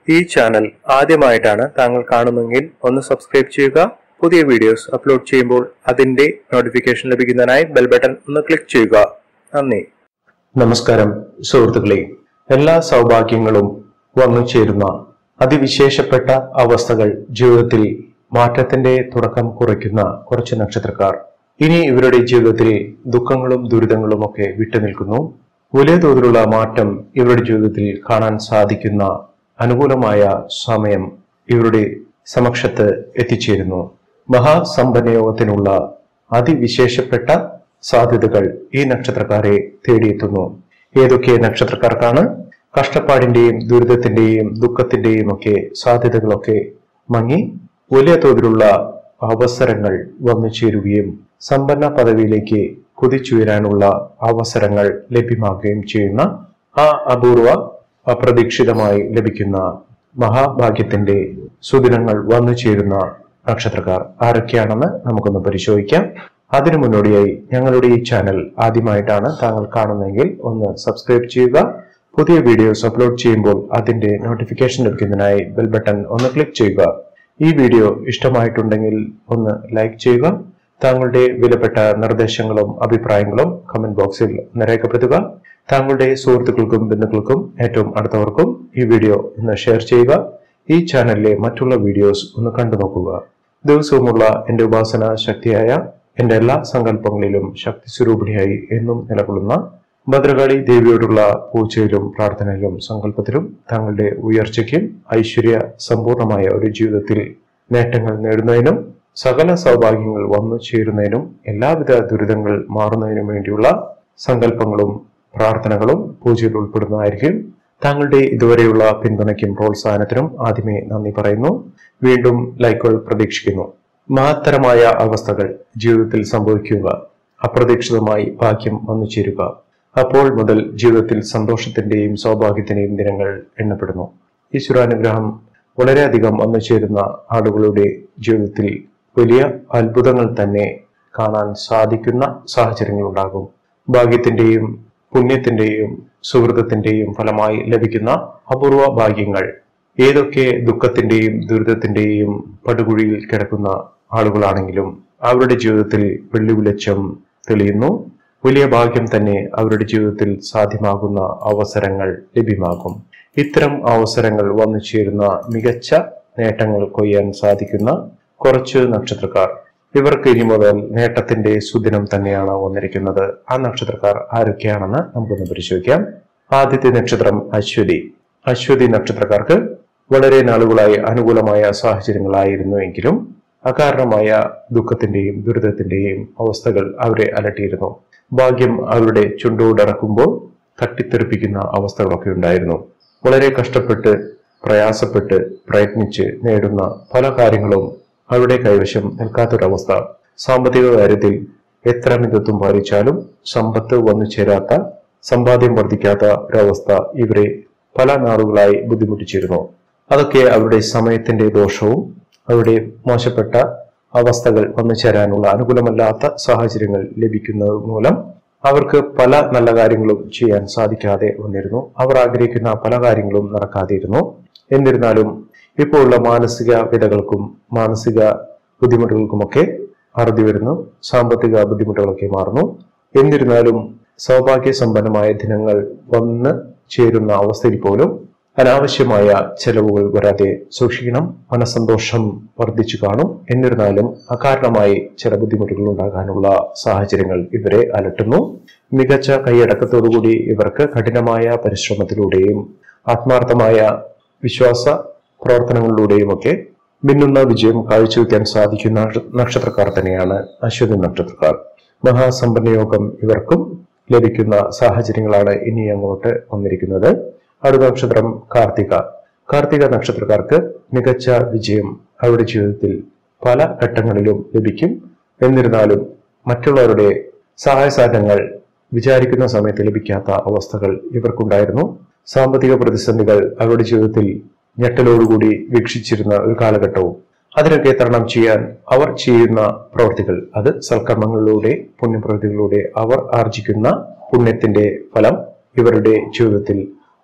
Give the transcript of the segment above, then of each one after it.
ഈ ചാനൽ ആദ്യമായിട്ടാണ് താങ്കൾ കാണുന്നതെങ്കിൽ ഒന്ന് സബ്സ്ക്രൈബ് ചെയ്യുക പുതിയ വീഡിയോസ് അപ്ലോഡ് ചെയ്യുമ്പോൾ അതിന്റെ നോട്ടിഫിക്കേഷൻ ലഭിക്കുന്നതിനായി ബെൽ ബട്ടൺ ഒന്ന് ക്ലിക്ക് ചെയ്യുക നന്ദി നമസ്കാരം സുഹൃത്തുക്കളെ എല്ലാ സൗഭാഗ്യങ്ങളും വന്നു ചേരുന്ന അതിവിശേഷപ്പെട്ട അവസ്ഥകൾ ജീവിതത്തിൽ മാറ്റത്തിന്റെ തുടക്കം കുറിക്കുന്ന കുറച്ച് നക്ഷത്രക്കാർ ഇനി ഇവരുടെ ജീവിതത്തിൽ ദുഃഖങ്ങളും ദുരിതങ്ങളും ഒക്കെ വിട്ടുനിൽക്കുന്നു വലിയ തോതിലുള്ള മാറ്റം ഇവരുടെ ജീവിതത്തിൽ കാണാൻ സാധിക്കുന്ന അനുകൂലമായ സമയം ഇവരുടെ സമക്ഷത്ത് എത്തിച്ചേരുന്നു മഹാസമ്പന്നയോഗത്തിനുള്ള അതിവിശേഷപ്പെട്ട സാധ്യതകൾ ഈ നക്ഷത്രക്കാരെ തേടിയെത്തുന്നു ഏതൊക്കെ നക്ഷത്രക്കാർക്കാണ് കഷ്ടപ്പാടിന്റെയും ദുരിതത്തിന്റെയും ദുഃഖത്തിന്റെയും ഒക്കെ സാധ്യതകളൊക്കെ മങ്ങി വലിയ തോതിലുള്ള അവസരങ്ങൾ വന്നു ചേരുകയും സമ്പന്ന പദവിയിലേക്ക് കുതിച്ചുയരാനുള്ള അവസരങ്ങൾ ലഭ്യമാകുകയും ചെയ്യുന്ന ആ അപൂർവ അപ്രതീക്ഷിതമായി ലഭിക്കുന്ന മഹാഭാഗ്യത്തിന്റെ സുദിനങ്ങൾ വന്നു ചേരുന്ന നക്ഷത്രക്കാർ ആരൊക്കെയാണെന്ന് നമുക്കൊന്ന് പരിശോധിക്കാം അതിനു മുന്നോടിയായി ഞങ്ങളുടെ ഈ ചാനൽ ആദ്യമായിട്ടാണ് താങ്കൾ കാണുന്നതെങ്കിൽ ഒന്ന് സബ്സ്ക്രൈബ് ചെയ്യുക പുതിയ വീഡിയോസ് അപ്ലോഡ് ചെയ്യുമ്പോൾ അതിന്റെ നോട്ടിഫിക്കേഷൻ ലഭിക്കുന്നതിനായി ബെൽ ബട്ടൺ ഒന്ന് ക്ലിക്ക് ചെയ്യുക ഈ വീഡിയോ ഇഷ്ടമായിട്ടുണ്ടെങ്കിൽ ഒന്ന് ലൈക്ക് ചെയ്യുക താങ്കളുടെ വിലപ്പെട്ട നിർദ്ദേശങ്ങളും അഭിപ്രായങ്ങളും കമന്റ് ബോക്സിൽ ഒന്ന് രേഖപ്പെടുത്തുക താങ്കളുടെ സുഹൃത്തുക്കൾക്കും ബന്ധുക്കൾക്കും ഏറ്റവും അടുത്തവർക്കും ഈ വീഡിയോ ഒന്ന് ഷെയർ ചെയ്യുക ഈ ചാനലിലെ മറ്റുള്ള വീഡിയോസ് ഒന്ന് കണ്ടു നോക്കുക ദിവസവുമുള്ള എന്റെ ഉപാസന ശക്തിയായ എന്റെ എല്ലാ സങ്കല്പങ്ങളിലും ശക്തി സ്വരൂപിണിയായി എന്നും നിലകൊള്ളുന്ന ഭദ്രകാളി ദേവിയോടുള്ള പൂജയിലും പ്രാർത്ഥനയിലും സങ്കല്പത്തിലും താങ്കളുടെ ഉയർച്ചയ്ക്കും ഐശ്വര്യ സമ്പൂർണമായ ഒരു ജീവിതത്തിൽ നേട്ടങ്ങൾ നേടുന്നതിനും സകല സൗഭാഗ്യങ്ങൾ വന്നു ചേരുന്നതിനും എല്ലാവിധ ദുരിതങ്ങൾ മാറുന്നതിനും വേണ്ടിയുള്ള സങ്കല്പങ്ങളും പ്രാർത്ഥനകളും പൂജയിൽ ഉൾപ്പെടുന്നതായിരിക്കും താങ്കളുടെ ഇതുവരെയുള്ള പിന്തുണയ്ക്കും പ്രോത്സാഹനത്തിനും ആദ്യമേ നന്ദി പറയുന്നു വീണ്ടും ലൈക്കുകൾ പ്രതീക്ഷിക്കുന്നു മഹത്തരമായ അവസ്ഥകൾ ജീവിതത്തിൽ സംഭവിക്കുക അപ്രതീക്ഷിതമായി ഭാഗ്യം വന്നു ചേരുക അപ്പോൾ മുതൽ ജീവിതത്തിൽ സന്തോഷത്തിന്റെയും സൗഭാഗ്യത്തിന്റെയും ദിനങ്ങൾ എണ്ണപ്പെടുന്നു ഈശ്വരാനുഗ്രഹം വളരെയധികം വന്നു ചേരുന്ന ആളുകളുടെ ജീവിതത്തിൽ വലിയ അത്ഭുതങ്ങൾ തന്നെ കാണാൻ സാധിക്കുന്ന സാഹചര്യങ്ങൾ ഉണ്ടാകും ഭാഗ്യത്തിന്റെയും പുണ്യത്തിന്റെയും സുഹൃതത്തിന്റെയും ഫലമായി ലഭിക്കുന്ന അപൂർവ ഭാഗ്യങ്ങൾ ഏതൊക്കെ ദുഃഖത്തിന്റെയും ദുരിതത്തിന്റെയും പടുകുഴിയിൽ കിടക്കുന്ന ആളുകളാണെങ്കിലും അവരുടെ ജീവിതത്തിൽ വെള്ളി വെളിച്ചം തെളിയുന്നു വലിയ ഭാഗ്യം തന്നെ അവരുടെ ജീവിതത്തിൽ സാധ്യമാകുന്ന അവസരങ്ങൾ ലഭ്യമാകും ഇത്തരം അവസരങ്ങൾ വന്നു ചേരുന്ന മികച്ച നേട്ടങ്ങൾ കൊയ്യാൻ സാധിക്കുന്ന കുറച്ച് നക്ഷത്രക്കാർ ഇവർക്ക് ഇനി മുതൽ നേട്ടത്തിന്റെ സുദിനം തന്നെയാണ് വന്നിരിക്കുന്നത് ആ നക്ഷത്രക്കാർ ആരൊക്കെയാണെന്ന് നമുക്കൊന്ന് പരിശോധിക്കാം ആദ്യത്തെ നക്ഷത്രം അശ്വതി അശ്വതി നക്ഷത്രക്കാർക്ക് വളരെ നാളുകളായി അനുകൂലമായ സാഹചര്യങ്ങളായിരുന്നു എങ്കിലും അകാരണമായ ദുഃഖത്തിന്റെയും ദുരിതത്തിന്റെയും അവസ്ഥകൾ അവരെ അലട്ടിയിരുന്നു ഭാഗ്യം അവരുടെ ചുണ്ടോടടക്കുമ്പോൾ തട്ടിത്തെറിപ്പിക്കുന്ന അവസ്ഥകളൊക്കെ ഉണ്ടായിരുന്നു വളരെ കഷ്ടപ്പെട്ട് പ്രയാസപ്പെട്ട് പ്രയത്നിച്ച് നേടുന്ന പല കാര്യങ്ങളും അവരുടെ കൈവശം നിൽക്കാത്തൊരവസ്ഥ സാമ്പത്തിക കാര്യത്തിൽ എത്ര മിതത്വം പാലിച്ചാലും സമ്പത്ത് വന്നു ചേരാത്ത സമ്പാദ്യം വർദ്ധിക്കാത്ത ഒരവസ്ഥ ഇവരെ പല നാളുകളായി ബുദ്ധിമുട്ടിച്ചിരുന്നു അതൊക്കെ അവരുടെ സമയത്തിന്റെ ദോഷവും അവരുടെ മോശപ്പെട്ട അവസ്ഥകൾ വന്നു ചേരാനുള്ള അനുകൂലമല്ലാത്ത സാഹചര്യങ്ങൾ ലഭിക്കുന്നത് മൂലം അവർക്ക് പല നല്ല കാര്യങ്ങളും ചെയ്യാൻ സാധിക്കാതെ വന്നിരുന്നു അവർ ആഗ്രഹിക്കുന്ന പല കാര്യങ്ങളും നടക്കാതിരുന്നു എന്നിരുന്നാലും ഇപ്പോൾ ഉള്ള മാനസിക വിധകൾക്കും മാനസിക ബുദ്ധിമുട്ടുകൾക്കുമൊക്കെ അറുതി വരുന്നു സാമ്പത്തിക ബുദ്ധിമുട്ടുകളൊക്കെ മാറുന്നു എന്നിരുന്നാലും സൗഭാഗ്യ സമ്പന്നമായ ദിനങ്ങൾ വന്ന് ചേരുന്ന അവസ്ഥയിൽ പോലും അനാവശ്യമായ ചെലവുകൾ വരാതെ സൂക്ഷിക്കണം മനസന്തോഷം വർദ്ധിച്ചു കാണും എന്നിരുന്നാലും അകാരണമായി ചില ബുദ്ധിമുട്ടുകൾ ഉണ്ടാകാനുള്ള സാഹചര്യങ്ങൾ ഇവരെ അലട്ടുന്നു മികച്ച കൈയടക്കത്തോടുകൂടി ഇവർക്ക് കഠിനമായ പരിശ്രമത്തിലൂടെയും ആത്മാർത്ഥമായ വിശ്വാസ പ്രവർത്തനങ്ങളിലൂടെയും ഒക്കെ മിന്നുന്ന വിജയം കാഴ്ചവെക്കാൻ സാധിക്കുന്ന നക്ഷത്രക്കാർ തന്നെയാണ് അശ്വതി നക്ഷത്രക്കാർ മഹാസമ്പന്നയോഗം ഇവർക്കും ലഭിക്കുന്ന സാഹചര്യങ്ങളാണ് ഇനി അങ്ങോട്ട് വന്നിരിക്കുന്നത് അടുത്ത നക്ഷത്രം കാർത്തിക കാർത്തിക നക്ഷത്രക്കാർക്ക് മികച്ച വിജയം അവരുടെ ജീവിതത്തിൽ പല ഘട്ടങ്ങളിലും ലഭിക്കും എന്നിരുന്നാലും മറ്റുള്ളവരുടെ സഹായ സഹകരണങ്ങൾ വിചാരിക്കുന്ന സമയത്ത് ലഭിക്കാത്ത അവസ്ഥകൾ ഇവർക്കുണ്ടായിരുന്നു സാമ്പത്തിക പ്രതിസന്ധികൾ അവരുടെ ജീവിതത്തിൽ ഞെട്ടലോടുകൂടി വീക്ഷിച്ചിരുന്ന ഒരു കാലഘട്ടവും അതിനൊക്കെ തരണം ചെയ്യാൻ അവർ ചെയ്യുന്ന പ്രവൃത്തികൾ അത് സൽക്കർമ്മങ്ങളിലൂടെ പുണ്യപ്രവൃത്തികളിലൂടെ അവർ ആർജിക്കുന്ന പുണ്യത്തിന്റെ ഫലം ഇവരുടെ ജീവിതത്തിൽ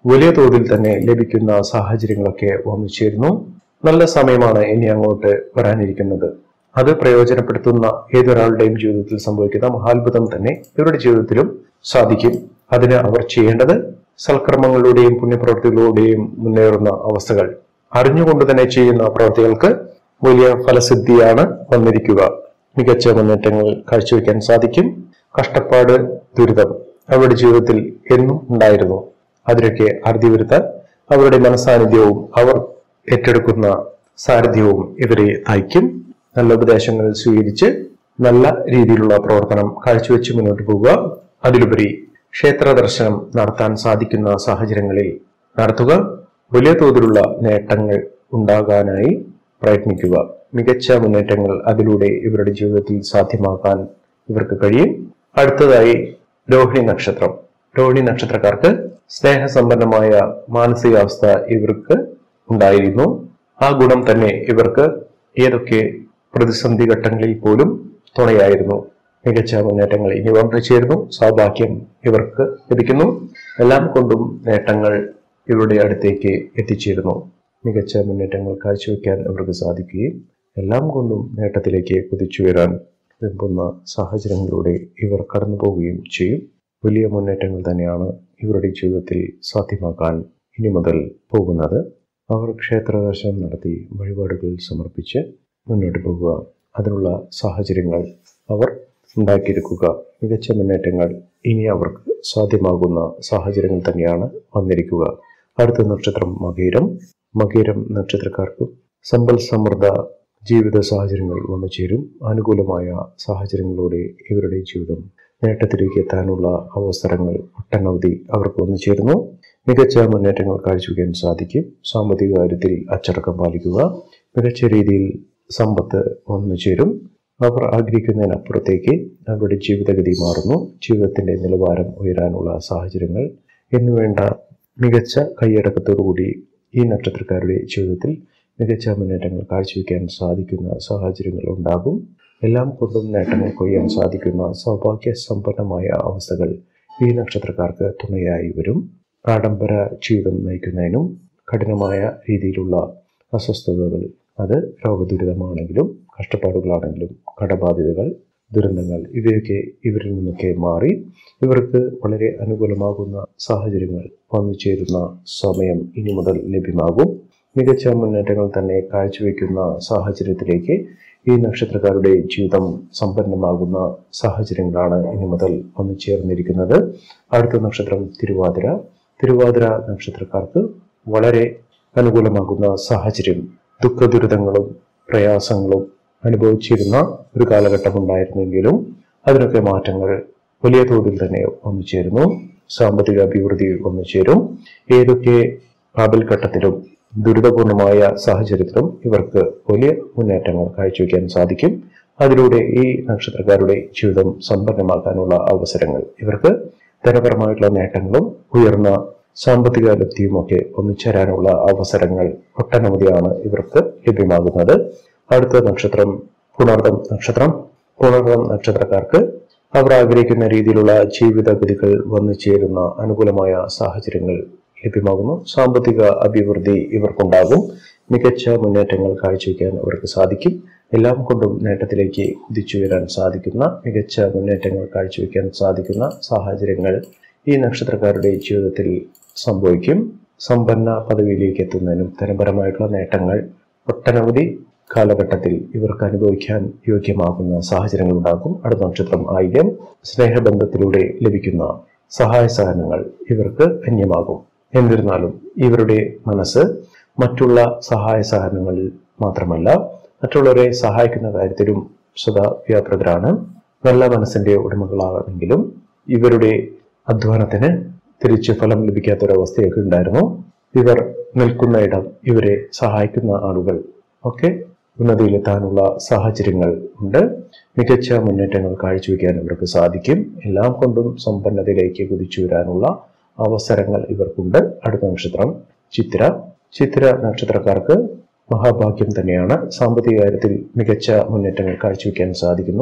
വലിയ തോതിൽ തന്നെ ലഭിക്കുന്ന സാഹചര്യങ്ങളൊക്കെ വന്നു ചേരുന്നു നല്ല സമയമാണ് ഇനി അങ്ങോട്ട് വരാനിരിക്കുന്നത് അത് പ്രയോജനപ്പെടുത്തുന്ന ഏതൊരാളുടെയും ജീവിതത്തിൽ സംഭവിക്കുന്ന മഹാത്ഭുതം തന്നെ ഇവരുടെ ജീവിതത്തിലും സാധിക്കും അതിന് അവർ ചെയ്യേണ്ടത് സൽക്കർമ്മങ്ങളിലൂടെയും പുണ്യപ്രവൃത്തികളിലൂടെയും മുന്നേറുന്ന അവസ്ഥകൾ അറിഞ്ഞുകൊണ്ട് തന്നെ ചെയ്യുന്ന പ്രവൃത്തികൾക്ക് വലിയ ഫലസിദ്ധിയാണ് വന്നിരിക്കുക മികച്ച മുന്നേറ്റങ്ങൾ കാഴ്ചവെക്കാൻ സാധിക്കും കഷ്ടപ്പാട് ദുരിതം അവരുടെ ജീവിതത്തിൽ എന്നും ഉണ്ടായിരുന്നു അതിനൊക്കെ അറുതി വരുത്താൻ അവരുടെ മനസാന്നിധ്യവും അവർ ഏറ്റെടുക്കുന്ന സാരഥ്യവും ഇവരെ നയിക്കും നല്ല ഉപദേശങ്ങൾ സ്വീകരിച്ച് നല്ല രീതിയിലുള്ള പ്രവർത്തനം കാഴ്ചവെച്ച് മുന്നോട്ട് പോവുക അതിലുപരി ക്ഷേത്ര ദർശനം നടത്താൻ സാധിക്കുന്ന സാഹചര്യങ്ങളിൽ നടത്തുക വലിയ തോതിലുള്ള നേട്ടങ്ങൾ ഉണ്ടാകാനായി പ്രയത്നിക്കുക മികച്ച മുന്നേറ്റങ്ങൾ അതിലൂടെ ഇവരുടെ ജീവിതത്തിൽ സാധ്യമാക്കാൻ ഇവർക്ക് കഴിയും അടുത്തതായി രോഹിണി നക്ഷത്രം രോഹിണി നക്ഷത്രക്കാർക്ക് സ്നേഹസമ്പന്നമായ മാനസികാവസ്ഥ ഇവർക്ക് ഉണ്ടായിരുന്നു ആ ഗുണം തന്നെ ഇവർക്ക് ഏതൊക്കെ പ്രതിസന്ധി ഘട്ടങ്ങളിൽ പോലും തുണയായിരുന്നു മികച്ച മുന്നേറ്റങ്ങൾ ഇനി വന്നു ചേരുന്നു സൗഭാഗ്യം ഇവർക്ക് ലഭിക്കുന്നു എല്ലാം കൊണ്ടും നേട്ടങ്ങൾ ഇവരുടെ അടുത്തേക്ക് എത്തിച്ചേരുന്നു മികച്ച മുന്നേറ്റങ്ങൾ കാഴ്ചവെക്കാൻ ഇവർക്ക് സാധിക്കുകയും എല്ലാം കൊണ്ടും നേട്ടത്തിലേക്ക് കുതിച്ചുയരാൻ വെമ്പുന്ന സാഹചര്യങ്ങളിലൂടെ ഇവർ കടന്നു പോവുകയും ചെയ്യും വലിയ മുന്നേറ്റങ്ങൾ തന്നെയാണ് ഇവരുടെ ജീവിതത്തിൽ സാധ്യമാക്കാൻ ഇനി മുതൽ പോകുന്നത് അവർ ക്ഷേത്ര ദർശനം നടത്തി വഴിപാടുകൾ സമർപ്പിച്ച് മുന്നോട്ട് പോകുക അതിനുള്ള സാഹചര്യങ്ങൾ അവർ ഉണ്ടാക്കിയെടുക്കുക മികച്ച മുന്നേറ്റങ്ങൾ ഇനി അവർക്ക് സാധ്യമാകുന്ന സാഹചര്യങ്ങൾ തന്നെയാണ് വന്നിരിക്കുക അടുത്ത നക്ഷത്രം മകീരം മകീരം നക്ഷത്രക്കാർക്ക് സമ്പൽ സമൃദ്ധ ജീവിത സാഹചര്യങ്ങൾ വന്നു ചേരും അനുകൂലമായ സാഹചര്യങ്ങളിലൂടെ ഇവരുടെ ജീവിതം നേട്ടത്തിലേക്ക് എത്താനുള്ള അവസരങ്ങൾ ഒട്ടനവധി അവർക്ക് വന്നു ചേരുന്നു മികച്ച മുന്നേറ്റങ്ങൾ കാഴ്ചവെക്കാൻ സാധിക്കും സാമ്പത്തിക കാര്യത്തിൽ അച്ചടക്കം പാലിക്കുക മികച്ച രീതിയിൽ സമ്പത്ത് വന്നു ചേരും അവർ ആഗ്രഹിക്കുന്നതിനപ്പുറത്തേക്ക് അവരുടെ ജീവിതഗതി മാറുന്നു ജീവിതത്തിന്റെ നിലവാരം ഉയരാനുള്ള സാഹചര്യങ്ങൾ എന്നുവേണ്ട മികച്ച കൈയടക്കത്തോടുകൂടി ഈ നക്ഷത്രക്കാരുടെ ജീവിതത്തിൽ മികച്ച മുന്നേറ്റങ്ങൾ കാഴ്ചവെക്കാൻ സാധിക്കുന്ന സാഹചര്യങ്ങൾ ഉണ്ടാകും എല്ലാം കൊണ്ടും നേട്ടങ്ങൾ കൊയ്യാൻ സാധിക്കുന്ന സൗഭാഗ്യ സമ്പന്നമായ അവസ്ഥകൾ ഈ നക്ഷത്രക്കാർക്ക് തുണയായി വരും ആഡംബര ജീവിതം നയിക്കുന്നതിനും കഠിനമായ രീതിയിലുള്ള അസ്വസ്ഥതകൾ അത് രോഗദുരിതമാണെങ്കിലും കഷ്ടപ്പാടുകളാണെങ്കിലും കടബാധ്യതകൾ ദുരന്തങ്ങൾ ഇവയൊക്കെ ഇവരിൽ നിന്നൊക്കെ മാറി ഇവർക്ക് വളരെ അനുകൂലമാകുന്ന സാഹചര്യങ്ങൾ വന്നു ചേരുന്ന സമയം ഇനി മുതൽ ലഭ്യമാകും മികച്ച മുന്നേറ്റങ്ങൾ തന്നെ കാഴ്ചവെക്കുന്ന സാഹചര്യത്തിലേക്ക് ഈ നക്ഷത്രക്കാരുടെ ജീവിതം സമ്പന്നമാകുന്ന സാഹചര്യങ്ങളാണ് ഇനി മുതൽ വന്നു ചേർന്നിരിക്കുന്നത് അടുത്ത നക്ഷത്രം തിരുവാതിര തിരുവാതിര നക്ഷത്രക്കാർക്ക് വളരെ അനുകൂലമാകുന്ന സാഹചര്യം ദുഃഖ ദുരിതങ്ങളും പ്രയാസങ്ങളും അനുഭവിച്ചിരുന്ന ഒരു കാലഘട്ടം ഉണ്ടായിരുന്നെങ്കിലും അതിനൊക്കെ മാറ്റങ്ങൾ വലിയ തോതിൽ തന്നെ വന്നു ചേരുന്നു സാമ്പത്തിക അഭിവൃദ്ധി വന്നു ചേരും ഏതൊക്കെ കാവൽഘട്ടത്തിലും ദുരിതപൂർണമായ സാഹചര്യത്തിലും ഇവർക്ക് വലിയ മുന്നേറ്റങ്ങൾ കാഴ്ചവെക്കാൻ സാധിക്കും അതിലൂടെ ഈ നക്ഷത്രക്കാരുടെ ജീവിതം സമ്പന്നമാക്കാനുള്ള അവസരങ്ങൾ ഇവർക്ക് ധനപരമായിട്ടുള്ള നേട്ടങ്ങളും ഉയർന്ന സാമ്പത്തിക ലബ്ധിയും ഒക്കെ ഒന്നിച്ചേരാനുള്ള അവസരങ്ങൾ ഒട്ടനവധിയാണ് ഇവർക്ക് ലഭ്യമാകുന്നത് അടുത്ത നക്ഷത്രം പുണർദം നക്ഷത്രം പുണർദം നക്ഷത്രക്കാർക്ക് അവർ ആഗ്രഹിക്കുന്ന രീതിയിലുള്ള ജീവിതഗതികൾ വന്നു ചേരുന്ന അനുകൂലമായ സാഹചര്യങ്ങൾ ലഭ്യമാകുന്നു സാമ്പത്തിക അഭിവൃദ്ധി ഇവർക്കുണ്ടാകും മികച്ച മുന്നേറ്റങ്ങൾ കാഴ്ചവെക്കാൻ അവർക്ക് സാധിക്കും എല്ലാം കൊണ്ടും നേട്ടത്തിലേക്ക് കുതിച്ചുയരാൻ സാധിക്കുന്ന മികച്ച മുന്നേറ്റങ്ങൾ കാഴ്ചവെക്കാൻ സാധിക്കുന്ന സാഹചര്യങ്ങൾ ഈ നക്ഷത്രക്കാരുടെ ജീവിതത്തിൽ സംഭവിക്കും സമ്പന്ന പദവിയിലേക്ക് എത്തുന്നതിനും ധനപരമായിട്ടുള്ള നേട്ടങ്ങൾ ഒട്ടനവധി കാലഘട്ടത്തിൽ ഇവർക്ക് അനുഭവിക്കാൻ യോഗ്യമാകുന്ന സാഹചര്യങ്ങൾ ഉണ്ടാകും അടുത്ത നക്ഷത്രം ആയില്യം സ്നേഹബന്ധത്തിലൂടെ ലഭിക്കുന്ന സഹായ സഹനങ്ങൾ ഇവർക്ക് അന്യമാകും എന്നിരുന്നാലും ഇവരുടെ മനസ്സ് മറ്റുള്ള സഹായ സഹനങ്ങളിൽ മാത്രമല്ല മറ്റുള്ളവരെ സഹായിക്കുന്ന കാര്യത്തിലും സദാ വ്യാപൃതരാണ് നല്ല മനസ്സിന്റെ ഉടമകളാണെങ്കിലും ഇവരുടെ അധ്വാനത്തിന് തിരിച്ച് ഫലം ലഭിക്കാത്തൊരവസ്ഥയൊക്കെ ഉണ്ടായിരുന്നു ഇവർ നിൽക്കുന്ന ഇടം ഇവരെ സഹായിക്കുന്ന ആളുകൾ ഒക്കെ ഉന്നതിയിലെത്താനുള്ള സാഹചര്യങ്ങൾ ഉണ്ട് മികച്ച മുന്നേറ്റങ്ങൾ കാഴ്ചവെക്കാൻ ഇവർക്ക് സാധിക്കും എല്ലാം കൊണ്ടും സമ്പന്നതയിലേക്ക് കുതിച്ചു വരാനുള്ള അവസരങ്ങൾ ഇവർക്കുണ്ട് അടുത്ത നക്ഷത്രം ചിത്ര ചിത്ര നക്ഷത്രക്കാർക്ക് മഹാഭാഗ്യം തന്നെയാണ് സാമ്പത്തിക കാര്യത്തിൽ മികച്ച മുന്നേറ്റങ്ങൾ കാഴ്ചവെക്കാൻ സാധിക്കുന്നു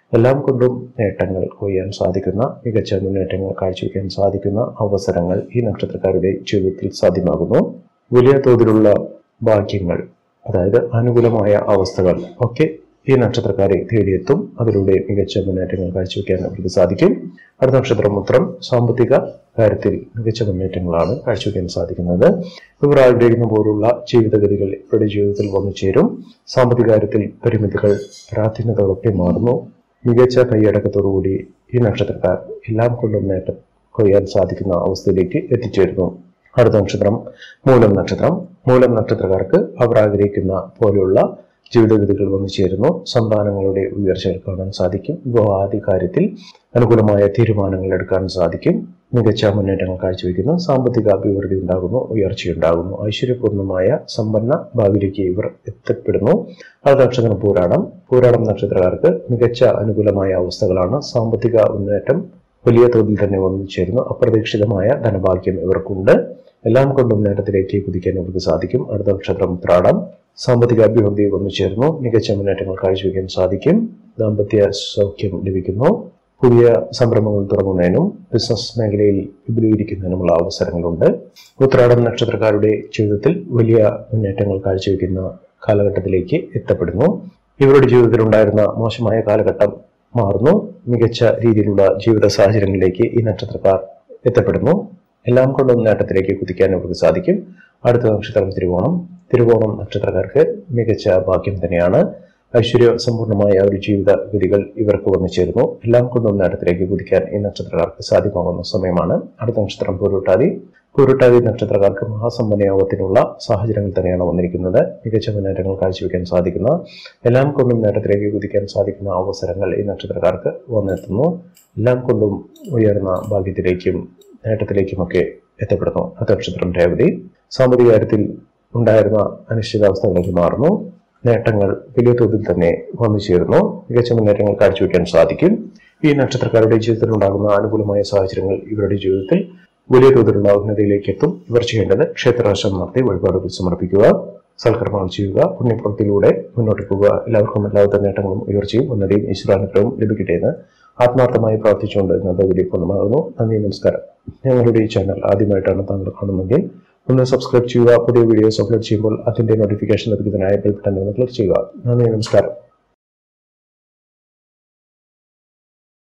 എല്ലാം കൊണ്ടും നേട്ടങ്ങൾ കൊയ്യാൻ സാധിക്കുന്ന മികച്ച മുന്നേറ്റങ്ങൾ കാഴ്ചവെക്കാൻ സാധിക്കുന്ന അവസരങ്ങൾ ഈ നക്ഷത്രക്കാരുടെ ജീവിതത്തിൽ സാധ്യമാകുന്നു വലിയ തോതിലുള്ള ഭാഗ്യങ്ങൾ അതായത് അനുകൂലമായ അവസ്ഥകൾ ഒക്കെ ഈ നക്ഷത്രക്കാരെ തേടിയെത്തും അതിലൂടെ മികച്ച മുന്നേറ്റങ്ങൾ കാഴ്ചവെക്കാൻ അവർക്ക് സാധിക്കും അടുത്ത നക്ഷത്രം ഉത്രം സാമ്പത്തിക കാര്യത്തിൽ മികച്ച മുന്നേറ്റങ്ങളാണ് കാഴ്ചവെക്കാൻ സാധിക്കുന്നത് ഇവർ ആഗ്രഹിക്കുന്ന പോലുള്ള ജീവിതഗതികൾ ഇവരുടെ ജീവിതത്തിൽ വന്നു ചേരും സാമ്പത്തിക കാര്യത്തിൽ പരിമിതികൾ പ്രാധാന്യതകളൊക്കെ മാറുന്നു മികച്ച കൈയടക്കത്തോടുകൂടി ഈ നക്ഷത്രക്കാർ എല്ലാം കൊണ്ടും നേട്ടം കൊയ്യാൻ സാധിക്കുന്ന അവസ്ഥയിലേക്ക് എത്തിച്ചേരുന്നു അടുത്ത നക്ഷത്രം മൂലം നക്ഷത്രം മൂലം നക്ഷത്രക്കാർക്ക് അവർ ആഗ്രഹിക്കുന്ന പോലെയുള്ള ജീവിതഗതികൾ വന്നു ചേരുന്നു സന്താനങ്ങളുടെ ഉയർച്ചകൾ കാണാൻ സാധിക്കും വിവാഹാദി കാര്യത്തിൽ അനുകൂലമായ തീരുമാനങ്ങൾ എടുക്കാൻ സാധിക്കും മികച്ച മുന്നേറ്റങ്ങൾ കാഴ്ചവെക്കുന്നു സാമ്പത്തിക അഭിവൃദ്ധി ഉണ്ടാകുന്നു ഉയർച്ചയുണ്ടാകുന്നു ഐശ്വര്യപൂർണ്ണമായ സമ്പന്ന ഭാവിയിലേക്ക് ഇവർ എത്തപ്പെടുന്നു അടുത്ത നക്ഷത്രം പൂരാടം പൂരാടം നക്ഷത്രക്കാർക്ക് മികച്ച അനുകൂലമായ അവസ്ഥകളാണ് സാമ്പത്തിക മുന്നേറ്റം വലിയ തോതിൽ തന്നെ വന്നു ചേരുന്നു അപ്രതീക്ഷിതമായ ധനഭാഗ്യം ഇവർക്കുണ്ട് എല്ലാം കൊണ്ടും നേട്ടത്തിലേക്ക് കുതിക്കാൻ ഇവർക്ക് സാധിക്കും അടുത്ത നക്ഷത്രം ഉത്രാടം സാമ്പത്തിക അഭിവൃദ്ധി വന്നു ചേർന്നു മികച്ച മുന്നേറ്റങ്ങൾ കാഴ്ചവെക്കാൻ സാധിക്കും ദാമ്പത്യ സൗഖ്യം ലഭിക്കുന്നു പുതിയ സംരംഭങ്ങൾ തുടങ്ങുന്നതിനും ബിസിനസ് മേഖലയിൽ വിപുലീകരിക്കുന്നതിനുമുള്ള അവസരങ്ങളുണ്ട് ഉത്രാടം നക്ഷത്രക്കാരുടെ ജീവിതത്തിൽ വലിയ മുന്നേറ്റങ്ങൾ കാഴ്ചവെക്കുന്ന കാലഘട്ടത്തിലേക്ക് എത്തപ്പെടുന്നു ഇവരുടെ ജീവിതത്തിൽ ഉണ്ടായിരുന്ന മോശമായ കാലഘട്ടം മാറുന്നു മികച്ച രീതിയിലുള്ള ജീവിത സാഹചര്യങ്ങളിലേക്ക് ഈ നക്ഷത്രക്കാർ എത്തപ്പെടുന്നു എല്ലാം കൊണ്ടും നേട്ടത്തിലേക്ക് കുതിക്കാൻ ഇവർക്ക് സാധിക്കും അടുത്ത നക്ഷത്രം തിരുവോണം തിരുവോണം നക്ഷത്രക്കാർക്ക് മികച്ച ഭാഗ്യം തന്നെയാണ് ഐശ്വര്യ സമ്പൂർണമായ ഒരു ജീവിത ഗതികൾ ഇവർക്ക് വന്നു ചേരുന്നു എല്ലാം കൊണ്ടും നേട്ടത്തിലേക്ക് കുതിക്കാൻ ഈ നക്ഷത്രക്കാർക്ക് സാധ്യമാകുന്ന സമയമാണ് അടുത്ത നക്ഷത്രം പൂരുട്ടാതി പൂരുട്ടാതി നക്ഷത്രക്കാർക്ക് മഹാസമ്പന്നയോഗത്തിനുള്ള സാഹചര്യങ്ങൾ തന്നെയാണ് വന്നിരിക്കുന്നത് മികച്ച മുന്നേറ്റങ്ങൾ കാഴ്ചവെക്കാൻ സാധിക്കുന്ന എല്ലാം കൊണ്ടും നേട്ടത്തിലേക്ക് കുതിക്കാൻ സാധിക്കുന്ന അവസരങ്ങൾ ഈ നക്ഷത്രക്കാർക്ക് വന്നെത്തുന്നു എല്ലാം കൊണ്ടും ഉയർന്ന ഭാഗ്യത്തിലേക്കും നേട്ടത്തിലേക്കുമൊക്കെ എത്തപ്പെടുന്നു അടുത്ത നക്ഷത്രം രേവതി സാമ്പത്തിക കാര്യത്തിൽ ഉണ്ടായിരുന്ന അനിശ്ചിതാവസ്ഥകളിലേക്ക് മാറുന്നു നേട്ടങ്ങൾ വലിയ തോതിൽ തന്നെ വന്നു ചേരുന്നു മികച്ച മുന്നേറ്റങ്ങൾ കാഴ്ചവെക്കാൻ സാധിക്കും ഈ നക്ഷത്രക്കാരുടെ ജീവിതത്തിൽ ഉണ്ടാകുന്ന അനുകൂലമായ സാഹചര്യങ്ങൾ ഇവരുടെ ജീവിതത്തിൽ വലിയ തോതിലുള്ള ഉന്നതിയിലേക്ക് എത്തും ഇവർ ചെയ്യേണ്ടത് ക്ഷേത്രദർശനം നടത്തി വഴിപാടുകൾ സമർപ്പിക്കുക സൽക്കർമ്മങ്ങൾ ചെയ്യുക പുണ്യപ്രവൃത്തിയിലൂടെ മുന്നോട്ട് പോകുക എല്ലാവർക്കും എല്ലാവിധ നേട്ടങ്ങളും ഉയർച്ചയും ഉന്നതിയും ഈശ്വരാനുഗ്രഹവും ലഭിക്കട്ടെ എന്ന് ആത്മാർത്ഥമായി പ്രാർത്ഥിച്ചുകൊണ്ട് ഇന്നത്തെ വീഡിയോ പൂർണ്ണമാകുന്നു നന്ദി നമസ്കാരം ഞങ്ങളുടെ ഈ ചാനൽ ആദ്യമായിട്ടാണ് താങ്കൾ കാണുന്നതെങ്കിൽ ഒന്ന് സബ്സ്ക്രൈബ് ചെയ്യുക പുതിയ വീഡിയോസ് അപ്ലോഡ് ചെയ്യുമ്പോൾ അതിന്റെ നോട്ടിഫിക്കേഷൻ ലഭിക്കുന്നതിനായി ബെൽ ബട്ടൺ ഒന്ന് ക്ലിക്ക് ചെയ്യുക നന്ദി നമസ്കാരം